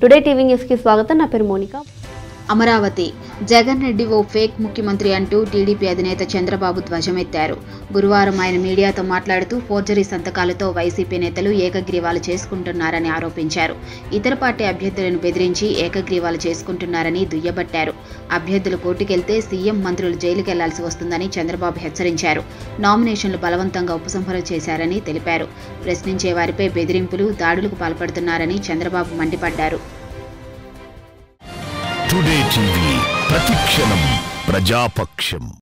today TV న్యూస్కి స్వాగతం నా పేరు మోనిక అమరావతి జగన్ రెడ్డి ఓ ఫేక్ ముఖ్యమంత్రి అంటూ టీడీపీ అధినేత చంద్రబాబు ధ్వజమెత్తారు గురువారం ఆయన మీడియాతో మాట్లాడుతూ ఫోర్జరీ సంతకాలతో వైసీపీ నేతలు ఏకగ్రీవాలు చేసుకుంటున్నారని ఆరోపించారు ఇతర పార్టీ అభ్యర్థులను బెదిరించి ఏకగ్రీవాలు చేసుకుంటున్నారని దుయ్యబట్టారు అభ్యర్థులు కోర్టుకెళ్తే సీఎం మంత్రులు జైలుకెళ్లాల్సి వస్తుందని చంద్రబాబు హెచ్చరించారు నామినేషన్లు బలవంతంగా ఉపసంహరణ చేశారని తెలిపారు ప్రశ్నించే వారిపై బెదిరింపులు దాడులకు పాల్పడుతున్నారని చంద్రబాబు మండిపడ్డారు టుడే టీవీ ప్రతిక్షణం ప్రజాపక్షం